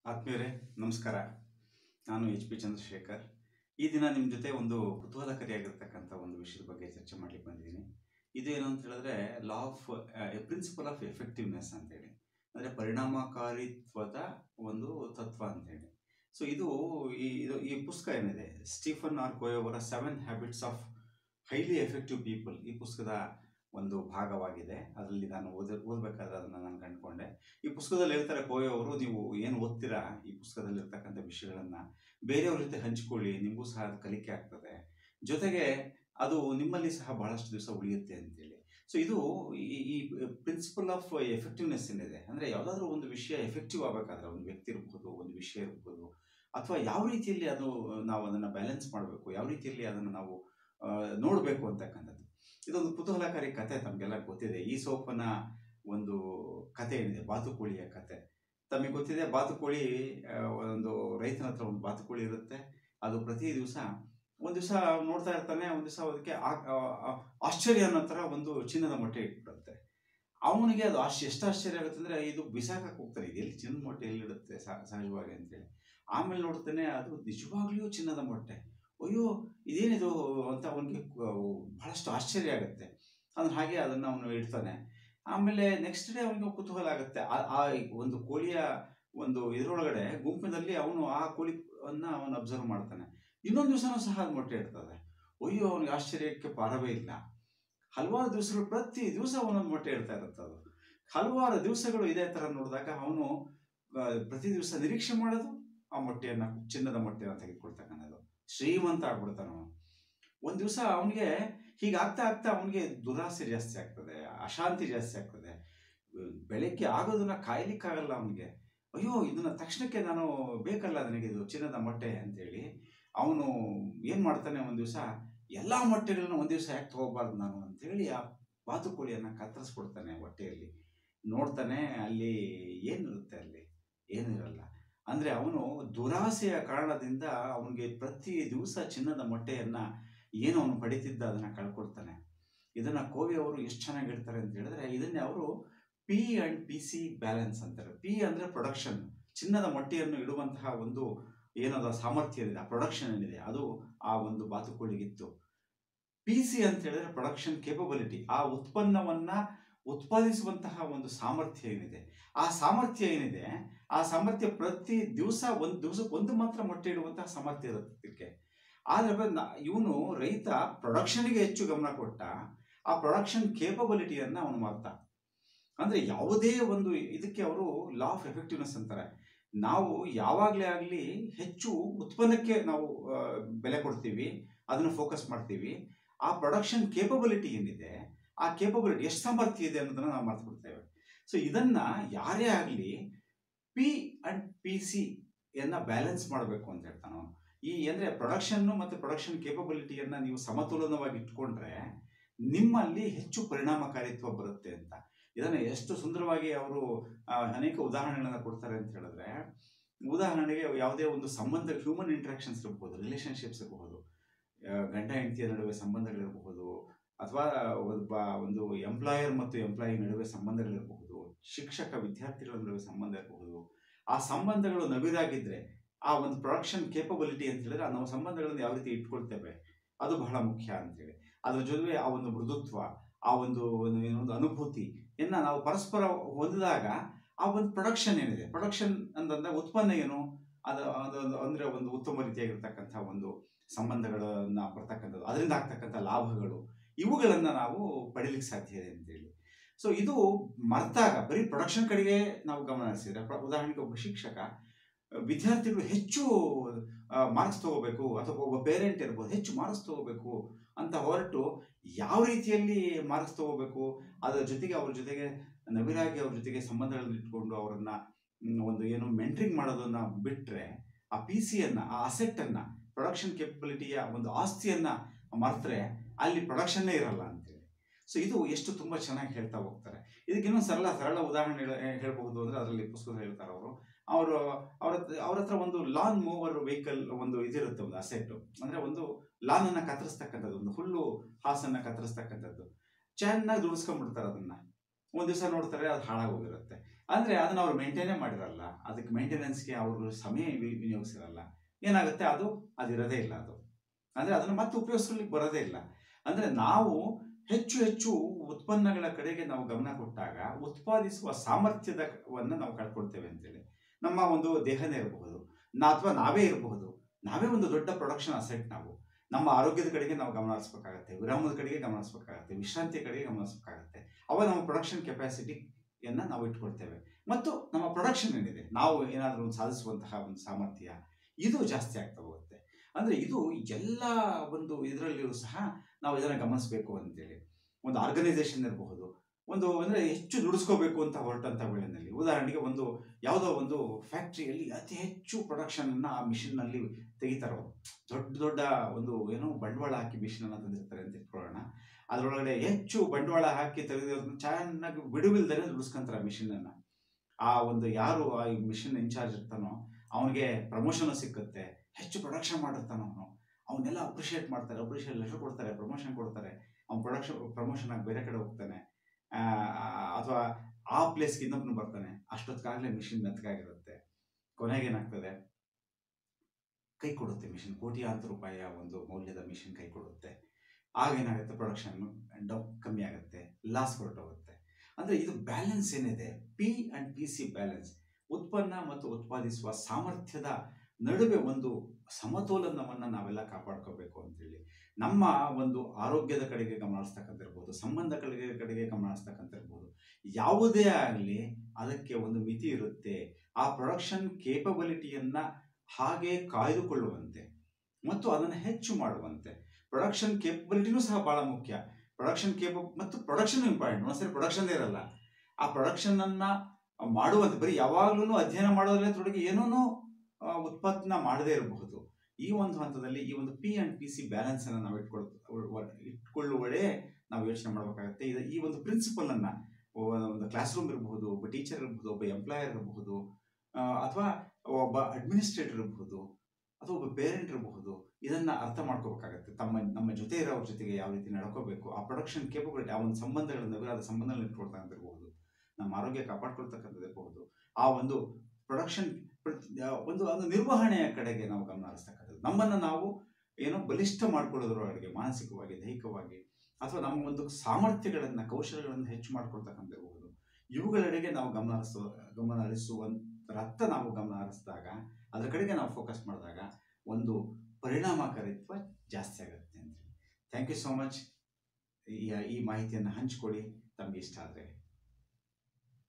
ಆತ್ಮೀಯರೇ ನಮಸ್ಕಾರ ನಾನು ಎಚ್ ಪಿ ಚಂದ್ರಶೇಖರ್ ಈ ದಿನ ನಿಮ್ಮ ಜೊತೆ ಒಂದು ಕುತೂಹಲಕಾರಿಯಾಗಿರ್ತಕ್ಕಂಥ ಒಂದು ವಿಷಯದ ಬಗ್ಗೆ ಚರ್ಚೆ ಮಾಡ್ಲಿಕ್ಕೆ ಬಂದಿದ್ದೀನಿ ಇದು ಏನು ಅಂತ ಹೇಳಿದ್ರೆ law of principle of effectiveness ಅಂತೇಳಿ ಅಂದರೆ ಪರಿಣಾಮಕಾರಿತ್ವದ ಒಂದು ತತ್ವ ಅಂತೇಳಿ ಸೊ ಇದು ಈ ಇದು ಈ ಪುಸ್ತಕ ಏನಿದೆ ಸ್ಟೀಫನ್ ಆರ್ ಕೋಯ್ ಅವರ seven habits of highly effective people ಈ ಪುಸ್ತಕದ ಒಂದು ಭಾಗವಾಗಿದೆ ಅದರಲ್ಲಿ ನಾನು ಓದ ಓದಬೇಕಾದ್ರೆ ಅದನ್ನು ನಾನು ಕಂಡುಕೊಂಡೆ ಈ ಪುಸ್ತಕದಲ್ಲಿ ಹೇಳ್ತಾರೆ ಕೋಯ್ ಅವರು ನೀವು ಏನು ಓದ್ತೀರಾ ಈ ಪುಸ್ತಕದಲ್ಲಿ ಇರ್ತಕ್ಕಂಥ ವಿಷಯಗಳನ್ನು ಬೇರೆಯವ್ರ ಜೊತೆ ಹಂಚಿಕೊಳ್ಳಿ ನಿಮಗೂ ಸಹ ಅದು ಕಲಿಕೆ ಆಗ್ತದೆ ಜೊತೆಗೆ ಅದು ನಿಮ್ಮಲ್ಲಿ ಸಹ ಬಹಳಷ್ಟು ದಿವಸ ಉಳಿಯುತ್ತೆ ಅಂತೇಳಿ ಸೊ ಇದು ಈ ಈ ಪ್ರಿನ್ಸಿಪಲ್ ಆಫ್ ಎಫೆಕ್ಟಿವ್ನೆಸ್ ಏನಿದೆ ಅಂದರೆ ಯಾವುದಾದ್ರೂ ಒಂದು ವಿಷಯ ಎಫೆಕ್ಟಿವ್ ಆಗಬೇಕಾದ್ರೆ ಒಂದು ವ್ಯಕ್ತಿ ಇರ್ಬೋದು ಒಂದು ವಿಷಯ ಇರ್ಬೋದು ಅಥವಾ ಯಾವ ರೀತಿಯಲ್ಲಿ ಅದು ನಾವು ಅದನ್ನು ಬ್ಯಾಲೆನ್ಸ್ ಮಾಡಬೇಕು ಯಾವ ರೀತಿಯಲ್ಲಿ ಅದನ್ನು ನಾವು ನೋಡಬೇಕು ಅಂತಕ್ಕಂಥದ್ದು ಇದೊಂದು ಕುತೂಹಲಕಾರಿ ಕತೆ ತಮಗೆಲ್ಲ ಗೊತ್ತಿದೆ ಈ ಸೋಪನ ಒಂದು ಕತೆ ಏನಿದೆ ಬಾತುಕೋಳಿಯ ಕತೆ ತಮಗೆ ಗೊತ್ತಿದೆ ಬಾತುಕೋಳಿ ಆ, ಒಂದು ರೈತನ ಹತ್ರ ಒಂದು ಬಾತುಕೋಳಿ ಇರುತ್ತೆ ಅದು ಪ್ರತಿ ದಿವಸ ಒಂದು ದಿವಸ ನೋಡ್ತಾ ಇರ್ತಾನೆ ಒಂದು ದಿವಸ ಅದಕ್ಕೆ ಆ- ಆ- ಆ- ಆಶ್ಚರ್ಯ ಅನ್ನೋ ಥರ ಒಂದು ಚಿನ್ನದ ಮೊಟ್ಟೆ ಇಟ್ಬಿಡುತ್ತೆ ಅವನಿಗೆ ಅದು ಆಶ್ಚರ್ಯ ಎಷ್ಟು ಆಶ್ಚರ್ಯ ಆಗುತ್ತೆ ಅಂದರೆ ಇದು ಬಿಸಾಕಕ್ಕೆ ಹೋಗ್ತಾನೆ ಇದು ಎಲ್ಲಿ ಚಿನ್ನದ ಮೊಟ್ಟೆ ಎಲ್ಲಿಡುತ್ತೆ ಸಹ- ಸಹಜವಾಗಿ ಅಂತೇಳಿ ಆಮೇಲೆ ನೋಡ್ತಾನೆ ಅದು ನಿಜವಾಗ್ಲೂ ಚಿನ್ನದ ಮೊಟ್ಟೆ ಅಯ್ಯೋ ಇದೇನಿದು ಅಂತ ಅವನಿಗೆ ಬಹಳಷ್ಟು ಆಶ್ಚರ್ಯ ಆಗುತ್ತೆ ಅದನ್ನ ಹಾಗೆ ಅದನ್ನು ಅವನು ಇಡ್ತಾನೆ ಆಮೇಲೆ ನೆಕ್ಸ್ಟ್ ಡೇ ಅವನಿಗೆ ಕುತೂಹಲ ಆಗುತ್ತೆ ಆ ಆ ಒಂದು ಕೋಳಿಯ ಒಂದು ಇದರೊಳಗಡೆ ಗುಂಪಿನಲ್ಲಿ ಅವನು ಆ ಕೋಳಿಯನ್ನ ಅವನು ಅಬ್ಸರ್ವ್ ಮಾಡ್ತಾನೆ ಇನ್ನೊಂದು ದಿವಸನೂ ಸಹ ಅದು ಮೊಟ್ಟೆ ಇಡ್ತದೆ ಅಯ್ಯೋ ಅವನಿಗೆ ಆಶ್ಚರ್ಯಕ್ಕೆ ಪಾರವೇ ಇಲ್ಲ ಹಲವಾರು ದಿವಸಗಳು ಪ್ರತಿ ದಿವಸ ಒಂದೊಂದು ಮೊಟ್ಟೆ ಇಡ್ತಾ ಇರುತ್ತೆ ಅದು ಹಲವಾರು ದಿವಸಗಳು ಇದೇ ಥರ ನೋಡಿದಾಗ ಅವನು ಆ, ಪ್ರತಿ ದಿವಸ ನಿರೀಕ್ಷೆ ಮಾಡೋದು ಆ ಮೊಟ್ಟೆಯನ್ನು ಚಿನ್ನದ ಮೊಟ್ಟೆಯನ್ನು ತೆಗೆದುಕೊಳ್ತಕ್ಕಂಥದ್ದು ಶ್ರೀಮಂತ ಆಗ್ಬಿಡ್ತಾನೆ ಅವನು ಒಂದು ದಿವಸ ಅವನಿಗೆ ಹೀಗೆ ಆಗ್ತಾ ಆಗ್ತಾ ಅವನಿಗೆ ದುರಾಸೆ ಜಾಸ್ತಿ ಆಗ್ತದೆ ಅಶಾಂತಿ ಜಾಸ್ತಿ ಆಗ್ತದೆ ಬೆಳಗ್ಗೆ ಆಗೋದನ್ನ ಕಾಯ್ಲಿಕ್ಕಾಗಲ್ಲ ಅವನಿಗೆ ಅಯ್ಯೋ ಇದನ್ನ ತಕ್ಷಣಕ್ಕೆ ನಾನು ಬೇಕಲ್ಲ ನನಗೆ ಇದು ಚಿನ್ನದ ಮೊಟ್ಟೆ ಅಂತೇಳಿ ಅವನು ಏನು ಮಾಡ್ತಾನೆ ಒಂದು ದಿವಸ ಎಲ್ಲ ಮೊಟ್ಟೆಗಳನ್ನ ಒಂದು ದಿವಸ ಯಾಕೆ ತಗೋಬಾರ್ದು ನಾನು ಅಂತೇಳಿ ಆ ಬಾತುಕೋಳಿಯನ್ನು ಕತ್ತರಿಸ್ಬಿಡ್ತಾನೆ ಹೊಟ್ಟೆಯಲ್ಲಿ ನೋಡ್ತಾನೆ ಅಲ್ಲಿ ಏನಿರುತ್ತೆ ಅಲ್ಲಿ ಏನೂ ಇರಲ್ಲ ಅಂದರೆ ಅವನು ದುರಾಸೆಯ ಕಾರಣದಿಂದ ಅವನಿಗೆ ಪ್ರತಿ ದಿವಸ ಚಿನ್ನದ ಮೊಟ್ಟೆಯನ್ನು ಏನು ಅವನು ಪಡಿತಿದ್ದ ಅದನ್ನು ಕಳ್ಕೊಳ್ತಾನೆ ಇದನ್ನು ಕೋವಿ ಅವರು ಎಷ್ಟು ಚೆನ್ನಾಗಿ ಹೇಳ್ತಾರೆ ಅಂತ ಹೇಳಿದ್ರೆ ಇದನ್ನೇ ಅವರು P and P C balance ಅಂತಾರೆ ಪಿ ಅಂದರೆ ಪ್ರೊಡಕ್ಷನ್ ಚಿನ್ನದ ಮೊಟ್ಟೆಯನ್ನು ಇಡುವಂತಹ ಒಂದು ಏನದ ಸಾಮರ್ಥ್ಯ ಏನಿದೆ ಆ ಪ್ರೊಡಕ್ಷನ್ ಏನಿದೆ ಅದು ಆ ಒಂದು ಬಾತುಕೋಳಿಗಿತ್ತು ಪಿ ಸಿ ಅಂತ ಹೇಳಿದ್ರೆ ಪ್ರೊಡಕ್ಷನ್ ಕೇಪಬಿಲಿಟಿ ಆ ಉತ್ಪನ್ನವನ್ನ ಉತ್ಪಾದಿಸುವಂತಹ ಒಂದು ಸಾಮರ್ಥ್ಯ ಏನಿದೆ ಆ ಸಾಮರ್ಥ್ಯ ಏನಿದೆ ಆ ಸಾಮರ್ಥ್ಯ ಪ್ರತಿ ದಿವಸ ಒಂದು ದಿವಸಕ್ಕೆ ಒಂದು ಮಾತ್ರ ಮೊಟ್ಟೆ ಇಡುವಂತಹ ಸಾಮರ್ಥ್ಯ ಇರುತ್ತೆ ಇದಕ್ಕೆ ಆದರೆ ಇವನು ರೈತ ಪ್ರೊಡಕ್ಷನ್ಗೆ ಹೆಚ್ಚು ಗಮನ ಕೊಟ್ಟ ಆ ಪ್ರೊಡಕ್ಷನ್ ಕೇಪಬಿಲಿಟಿಯನ್ನ ಅವನು ಮಾಡ್ತ ಅಂದ್ರೆ ಯಾವುದೇ ಒಂದು ಇದಕ್ಕೆ ಅವರು ಲಾ ಆಫ್ ಎಫೆಕ್ಟಿವ್ನೆಸ್ ಅಂತಾರೆ ನಾವು ಯಾವಾಗಲೇ ಆಗಲಿ ಹೆಚ್ಚು ಉತ್ಪನ್ನಕ್ಕೆ ನಾವು ಆ, ಬೆಲೆ ಕೊಡ್ತೀವಿ ಅದನ್ನು ಫೋಕಸ್ ಮಾಡ್ತೀವಿ ಆ ಪ್ರೊಡಕ್ಷನ್ ಕೇಪಬಿಲಿಟಿ ಏನಿದೆ ಆ ಕೇಪಬಿಲಿಟಿ ಎಷ್ಟು ಸಾಮರ್ಥ್ಯ ಇದೆ ಅನ್ನೋದನ್ನ ನಾವು ಮರ್ತು ಬಿಡ್ತೇವೆ ಸೊ ಇದನ್ನ ಯಾರೇ ಆಗಲಿ ಪಿ ಅಂಡ್ ಪಿ ಸಿ ಯನ್ನ ಬ್ಯಾಲೆನ್ಸ್ ಮಾಡಬೇಕು ಅಂತ ಹೇಳ್ತಾನೆ ಅವನು ಈ ಅಂದರೆ ಪ್ರೊಡಕ್ಷನ್ನು ಮತ್ತು ಪ್ರೊಡಕ್ಷನ್ ಕೇಪಬಿಲಿಟಿಯನ್ನ ನೀವು ಸಮತೋಲನವಾಗಿ ಇಟ್ಕೊಂಡ್ರೆ ನಿಮ್ಮಲ್ಲಿ ಹೆಚ್ಚು ಪರಿಣಾಮಕಾರಿತ್ವ ಬರುತ್ತೆ ಅಂತ ಇದನ್ನು ಎಷ್ಟು ಸುಂದರವಾಗಿ ಅವರು ಆ, ಅನೇಕ ಉದಾಹರಣೆಗಳನ್ನು ಕೊಡ್ತಾರೆ ಅಂತ ಹೇಳಿದ್ರೆ ಉದಾಹರಣೆಗೆ ಯಾವುದೇ ಒಂದು ಸಂಬಂಧ ಹ್ಯೂಮನ್ ಇಂಟ್ರಾಕ್ಷನ್ಸ್ ಇರಬಹುದು ರಿಲೇಶನ್ಶಿಪ್ಸ್ ಇರಬಹುದು ಆ, ಗಂಡ ಹೆಂಡತಿಯ ನಡುವೆ ಸಂಬಂಧಗಳಿರಬಹುದು ಅಥವಾ ಒಬ್ಬ ಒಂದು ಎಂಪ್ಲಾಯರ್ ಮತ್ತು ಎಂಪ್ಲಾಯಿ ನಡುವೆ ಸಂಬಂಧಗಳಿರಬಹುದು ಶಿಕ್ಷಕ ವಿದ್ಯಾರ್ಥಿಗಳ ನಡುವೆ ಸಂಬಂಧ ಇರಬಹುದು ಆ ಸಂಬಂಧಗಳು ನವಿರಾಗಿದ್ರೆ ಆ ಒಂದು ಪ್ರೊಡಕ್ಷನ್ ಕೇಪಬಿಲಿಟಿ ಅಂತ ಹೇಳಿದ್ರೆ ಆ ನಾವು ಸಂಬಂಧಗಳನ್ನು ಯಾವ ರೀತಿ ಇಟ್ಕೊಳ್ತೇವೆ ಅದು ಬಹಳ ಮುಖ್ಯ ಅಂತೇಳಿ ಅದ್ರ ಜೊತೆಗೆ ಆ ಒಂದು ಮೃದುತ್ವ ಆ ಒಂದು ಒಂದು ಏನೊಂದು ಅನುಭೂತಿ ಎನ್ನ ನಾವು ಪರಸ್ಪರ ಹೊಂದಿದಾಗ ಆ ಒಂದು ಪ್ರೊಡಕ್ಷನ್ ಏನಿದೆ ಪ್ರೊಡಕ್ಷನ್ ಅಂತಂದ್ರೆ ಉತ್ಪನ್ನ ಏನು ಅದು ಅದೊಂದು ಅಂದ್ರೆ ಒಂದು ಉತ್ತಮ ರೀತಿಯಾಗಿರ್ತಕ್ಕಂಥ ಒಂದು ಸಂಬಂಧಗಳನ್ನ ಬರ್ತಕ್ಕಂಥದ್ದು ಅದರಿಂದ ಆಗ್ತಕ್ಕಂಥ ಲಾಭಗಳು ಇವುಗಳನ್ನ ನಾವು ಪಡಿಲಿಕ್ಕೆ ಸಾಧ್ಯ ಇದೆ ಅಂತೇಳಿ ಸೊ ಇದು ಮರ್ತಾಗ ಬರೀ ಪ್ರೊಡಕ್ಷನ್ ಕಡೆಗೆ ನಾವು ಗಮನ ಹರಿಸಿದ್ರೆ ಪ್ರ- ಉದಾಹರಣೆಗೆ ಒಬ್ಬ ಶಿಕ್ಷಕ ವಿದ್ಯಾರ್ಥಿಗಳು ಹೆಚ್ಚು ಮಾರ್ಕ್ಸ್ ತಗೋಬೇಕು ಅಥವಾ ಒಬ್ಬ ಪೇರೆಂಟ್ ಇರ್ಬೋದು ಹೆಚ್ಚು ಮಾರ್ಕ್ಸ್ ತಗೋಬೇಕು ಅಂತ ಹೊರಟು ಯಾವ ರೀತಿಯಲ್ಲಿ ಮಾರ್ಕ್ಸ್ ತಗೋಬೇಕು ಅದರ ಜೊತೆಗೆ ಅವ್ರ ಜೊತೆಗೆ ನವಿರಾಗಿ ಅವ್ರ ಜೊತೆಗೆ ಸಂಬಂಧಗಳನ್ನು ಇಟ್ಕೊಂಡು ಅವರನ್ನ ಮ್, ಒಂದು ಏನು ಮೆಂಟ್ರಿಂಗ್ ಮಾಡೋದನ್ನ ಬಿಟ್ರೆ ಆ ಪಿ ಸಿಯನ್ನ ಆ ಅಸೆಟ್ಟನ್ನು ಪ್ರೊಡಕ್ಷನ್ ಕೆಪಬಿಲಿಟಿಯ ಒಂದು ಆಸ್ತಿಯನ್ನ ಮರೆತರೆ ಅಲ್ಲಿ ಪ್ರೊಡಕ್ಷನ್ನೇ ಇರಲ್ಲ ಅಂತೇಳಿ ಸೊ ಇದು ಎಷ್ಟು ತುಂಬ ಚೆನ್ನಾಗಿ ಹೇಳ್ತಾ ಹೋಗ್ತಾರೆ ಇದಕ್ಕೆ ಇನ್ನೊಂದು ಸರಳ ಸರಳ ಉದಾಹರಣೆ ಹೇಳ- ಹೇಳ್ಬಹುದು ಅಂದ್ರೆ ಅದರಲ್ಲಿ ಪುಸ್ತಕದಲ್ಲಿ ಹೇಳ್ತಾರೆ ಅವರು ಅವರು ಅವ್ರ ಹತ್ರ- ಅವ್ರ ಹತ್ರ ಒಂದು ಲಾನ್ ಮೂವರ್ ವೆಹಿಕಲ್ ಒಂದು ಇದಿರುತ್ತೆ ಒಂದು ಅಸೆಟ್ ಅಂದ್ರೆ ಒಂದು ಲಾನ್ ಅನ್ನ ಕತ್ತರಿಸ್ತಕ್ಕಂಥದ್ದು ಒಂದು ಹುಲ್ಲು ಹಾಸನ್ನ ಕತ್ತರಿಸ್ತಕ್ಕಂಥದ್ದು ಚೆನ್ನಾಗಿ ದುಡಿಸ್ಕೊಂಡ್ಬಿಡ್ತಾರೆ ಅದನ್ನ ಒಂದ್ ದಿವಸ ನೋಡ್ತಾರೆ ಅದು ಹಾಳಾಗೋಗಿರುತ್ತೆ ಅಂದರೆ ಅದನ್ನು ಅವ್ರು ಮೇಂಟೈನೇ ಮಾಡಿರಲ್ಲ ಅದಕ್ಕೆ ಮೇಂಟೆನೆನ್ಸ್ಗೆ ಅವರು ಸಮಯ ವಿ- ವಿನಿಯೋಗಿಸಿರಲ್ಲ ಏನಾಗುತ್ತೆ ಅದು ಅದಿರೋದೇ ಇಲ್ಲ ಅದು ಅಂದರೆ ಅದನ್ನು ಮತ್ತೆ ಉಪಯೋಗಿಸ್ಲಿಕ್ಕೆ ಬರೋದೇ ಇಲ್ಲ ಅಂದರೆ ನಾವು ಹೆಚ್ಚು ಹೆಚ್ಚು ಉತ್ಪನ್ನಗಳ ಕಡೆಗೆ ನಾವು ಗಮನ ಕೊಟ್ಟಾಗ ಉತ್ಪಾದಿಸುವ ಸಾಮರ್ಥ್ಯದವನ್ನು ನಾವು ಕಳ್ಕೊಳ್ತೇವೆ ಅಂತೇಳಿ ನಮ್ಮ ಒಂದು ದೇಹನೇ ಇರಬಹುದು ನಾ ಅಥವಾ ನಾವೇ ಇರಬಹುದು ನಾವೇ ಒಂದು ದೊಡ್ಡ ಪ್ರೊಡಕ್ಷನ್ ಅಸೆಟ್ ನಾವು ನಮ್ಮ ಆರೋಗ್ಯದ ಕಡೆಗೆ ನಾವು ಗಮನ ಹರಿಸ್ಬೇಕಾಗತ್ತೆ ವಿರಾಮದ ಕಡೆಗೆ ಗಮನ ಹರಿಸ್ಬೇಕಾಗತ್ತೆ ವಿಶ್ರಾಂತಿಯ ಕಡೆಗೆ ಗಮನ ಹರಿಸ್ಬೇಕಾಗತ್ತೆ ಅವಾಗ ನಮ್ಮ ಪ್ರೊಡಕ್ಷನ್ ಕೆಪಾಸಿಟಿಯನ್ನು ನಾವು ಇಟ್ಕೊಳ್ತೇವೆ ಮತ್ತು ನಮ್ಮ ಪ್ರೊಡಕ್ಷನ್ ಏನಿದೆ ನಾವು ಏನಾದರೂ ಒಂದು ಸಾಧಿಸುವಂತಹ ಒಂದು ಸಾಮರ್ಥ್ಯ ಇದು ಜಾಸ್ತಿ ಆಗ್ತಾ ಹೋಗುತ್ತೆ ಅಂದರೆ ಇದು ಎಲ್ಲ ಒಂದು ಇದರಲ್ಲಿಯೂ ಸಹ ನಾವು ಇದನ್ನು ಗಮನಿಸಬೇಕು ಅಂತೇಳಿ ಒಂದು ಆರ್ಗನೈಸೇಷನ್ ಇರಬಹುದು ಒಂದು ಅಂದರೆ ಹೆಚ್ಚು ದುಡಿಸ್ಕೋಬೇಕು ಅಂತ ಹೊರಟಂಥ ವೇಳೆಯಲ್ಲಿ ಉದಾಹರಣೆಗೆ ಒಂದು ಯಾವುದೋ ಒಂದು ಫ್ಯಾಕ್ಟ್ರಿಯಲ್ಲಿ ಅತಿ ಹೆಚ್ಚು ಪ್ರೊಡಕ್ಷನನ್ನು ಆ ಮಿಷಿನ್ನಲ್ಲಿ ತೆಗಿತಾರೋ ದೊಡ್ಡ ದೊಡ್ಡ ಒಂದು ಏನೋ ಬಂಡವಾಳ ಹಾಕಿ ಮಿಷಿನನ್ನು ತಂದಿರ್ತಾರೆ ಅಂತ ಇಟ್ಕೊಳ್ಳೋಣ ಅದರೊಳಗಡೆ ಹೆಚ್ಚು ಬಂಡವಾಳ ಹಾಕಿ ತೆಗೆದಿರೋದನ್ನ ಚೆನ್ನಾಗಿ ಬಿಡುವಿಲ್ದೇ ದುಡಿಸ್ಕೊಂತಾರೆ ಮಿಷಿನನ್ನು ಆ ಒಂದು ಯಾರು ಆ ಮಿಷಿನ್ ಇನ್ಚಾರ್ಜ್ ಇರ್ತಾನೋ ಅವನಿಗೆ ಪ್ರಮೋಷನ್ ಸಿಕ್ಕುತ್ತೆ ಹೆಚ್ಚು ಪ್ರೊಡಕ್ಷನ್ ಮಾಡಿರ್ತಾನೆ ಅವನು ಅವನ್ನೆಲ್ಲ ಅಪ್ರಿಷಿಯೇಟ್ ಮಾಡ್ತಾರೆ ಅಪ್ರಿಷಿಯೇಟ್ ಲೆಟರ್ ಕೊಡ್ತಾರೆ ಪ್ರಮೋಷನ್ ಕೊಡ್ತಾರೆ ಅವ್ನು ಪ್ರೊಡಕ್ಷನ್ ಪ್ರಮೋಷನ್ ಆಗಿ ಬೇರೆ ಕಡೆ ಹೋಗ್ತಾನೆ ಆ, ಅಥವಾ ಆ ಪ್ಲೇಸ್ಗೆ ಇನ್ನೊಬ್ಬನು ಬರ್ತಾನೆ ಅಷ್ಟೊತ್ತಿಗಾಗಲೇ ಮಿಷಿನ್ ಮೆತ್ತಗಾಗಿರುತ್ತೆ ಕೊನೆಗೇನಾಗ್ತದೆ ಕೈ ಕೊಡುತ್ತೆ ಮಿಷಿನ್ ಕೋಟ್ಯಾಂತರ ರೂಪಾಯಿಯ ಒಂದು ಮೌಲ್ಯದ ಮಿಷಿನ್ ಕೈ ಕೊಡುತ್ತೆ ಆಗೇನಾಗುತ್ತೆ ಪ್ರೊಡಕ್ಷನ್ ಡೌ ಕಮ್ಮಿ ಆಗುತ್ತೆ ಲಾಸ್ ಹೊರಟೋಗುತ್ತೆ ಅಂದರೆ ಇದು ಬ್ಯಾಲೆನ್ಸ್ ಏನಿದೆ P and P C balance ಉತ್ಪನ್ನ ಮತ್ತು ಉತ್ಪಾದಿಸುವ ಸಾಮರ್ಥ್ಯದ ನಡುವೆ ಒಂದು ಸಮತೋಲನವನ್ನು ನಾವೆಲ್ಲ ಕಾಪಾಡ್ಕೋಬೇಕು ಅಂತೇಳಿ ನಮ್ಮ ಒಂದು ಆರೋಗ್ಯದ ಕಡೆಗೆ ಗಮನ ಹರಿಸ್ತಕ್ಕಂತಿರ್ಬೋದು ಸಂಬಂಧಗಳಿಗೆ ಕಡೆಗೆ ಗಮನ ಹರಿಸ್ತಕ್ಕಂತಿರ್ಬೋದು ಯಾವುದೇ ಆಗಲಿ ಅದಕ್ಕೆ ಒಂದು ಮಿತಿ ಇರುತ್ತೆ ಆ ಪ್ರೊಡಕ್ಷನ್ ಕೇಪಬಿಲಿಟಿಯನ್ನು ಹಾಗೆ ಕಾಯ್ದುಕೊಳ್ಳುವಂತೆ ಮತ್ತು ಅದನ್ನು ಹೆಚ್ಚು ಮಾಡುವಂತೆ ಪ್ರೊಡಕ್ಷನ್ ಕೇಪಬಿಲಿಟಿನೂ ಸಹ ಭಾಳ ಮುಖ್ಯ ಪ್ರೊಡಕ್ಷನ್ ಕೇಪ ಮತ್ತು ಪ್ರೊಡಕ್ಷನ್ ಇಂಪಾರ್ಟೆಂಟ್ ಒಂದ್ಸರಿ ಪ್ರೊಡಕ್ಷನ್ ಇರಲ್ಲ ಆ ಪ್ರೊಡಕ್ಷನನ್ನು ಮಾಡುವಂತೆ ಬರೀ ಯಾವಾಗಲೂ ಅಧ್ಯಯನ ಮಾಡೋದ್ರಲ್ಲಿ ತೊಡಗಿ ಏನೂ ಉತ್ಪನ್ನ ಮಾಡದೇ ಇರಬಹುದು ಈ ಒಂದು ಹಂತದಲ್ಲಿ ಈ ಒಂದು ಪಿ ಆ್ಯಂಡ್ ಪಿ ಸಿ ಬ್ಯಾಲೆನ್ಸನ್ನು ನಾವು ಇಟ್ಕೊಳ್ ಇಟ್ಕೊಳ್ಳುವಡೆ ನಾವು ಯೋಚನೆ ಮಾಡಬೇಕಾಗುತ್ತೆ ಇದು ಈ ಒಂದು ಪ್ರಿನ್ಸಿಪಲನ್ನು ಒಂದು ಕ್ಲಾಸ್ ರೂಮ್ ಇರಬಹುದು ಒಬ್ಬ ಟೀಚರ್ ಇರಬಹುದು ಒಬ್ಬ ಎಂಪ್ಲಾಯರ್ ಇರಬಹುದು ಅಥವಾ ಒಬ್ಬ ಅಡ್ಮಿನಿಸ್ಟ್ರೇಟರ್ ಇರಬಹುದು ಅಥವಾ ಒಬ್ಬ ಪೇರೆಂಟ್ ಇರಬಹುದು ಇದನ್ನ ಅರ್ಥ ಮಾಡ್ಕೋಬೇಕಾಗತ್ತೆ ತಮ್ಮ ನಮ್ಮ ಜೊತೆ ಇರೋವ್ರ ಜೊತೆಗೆ ಯಾವ ರೀತಿ ನಡ್ಕೋಬೇಕು ಆ ಪ್ರೊಡಕ್ಷನ್ ಕೇಪಬಿಲಿಟಿ ಆ ಒಂದು ಸಂಬಂಧಗಳನ್ನ ಅವಿರಾದ ಸಂಬಂಧಗಳನ್ನ ಇಟ್ಕೊಳ್ತಕ್ಕಂತಿರ್ಬಹುದು ನಮ್ಮ ಆರೋಗ್ಯ ಕಾಪಾಡ್ಕೊಳ್ತಕ್ಕಂಥದ್ದಿರಬಹುದು ಆ ಒಂದು ಪ್ರೊಡಕ್ಷನ್ ಒಂದು ಒಂದು ನಿರ್ವಹಣೆಯ ಕಡೆಗೆ ನಾವು ಗಮನ ಹರಿಸ್ತಕ್ಕಂಥದ್ದು ನಮ್ಮನ್ನು ನಾವು ಏನೋ ಬಲಿಷ್ಠ ಮಾಡ್ಕೊಳ್ಳೋದ್ರೊಳಗೆ ಮಾನಸಿಕವಾಗಿ ದೈಹಿಕವಾಗಿ ಅಥವಾ ನಮ್ಮ ಒಂದು ಸಾಮರ್ಥ್ಯಗಳನ್ನು ಕೌಶಲ್ಯಗಳನ್ನು ಹೆಚ್ಚು ಮಾಡ್ಕೊಳ್ತಕ್ಕಂತಿರಬಹುದು ಇವುಗಳೆಡೆಗೆ ನಾವು ಗಮನ ಹರಿಸುವ ಗಮನ ಹರಿಸುವಂತರತ್ತ ನಾವು ಗಮನ ಹರಿಸಿದಾಗ ಅದರ ಕಡೆಗೆ ನಾವು ಫೋಕಸ್ ಮಾಡಿದಾಗ ಒಂದು ಪರಿಣಾಮಕಾರಿತ್ವ ಜಾಸ್ತಿ ಆಗುತ್ತೆ ಅಂತ ಥ್ಯಾಂಕ್ ಯು ಸೋ ಮಚ್ ಈ ಈ ಮಾಹಿತಿಯನ್ನು ಹಂಚಿಕೊಡಿ ತಮಗೆ ಇಷ್ಟ ಆದರೆ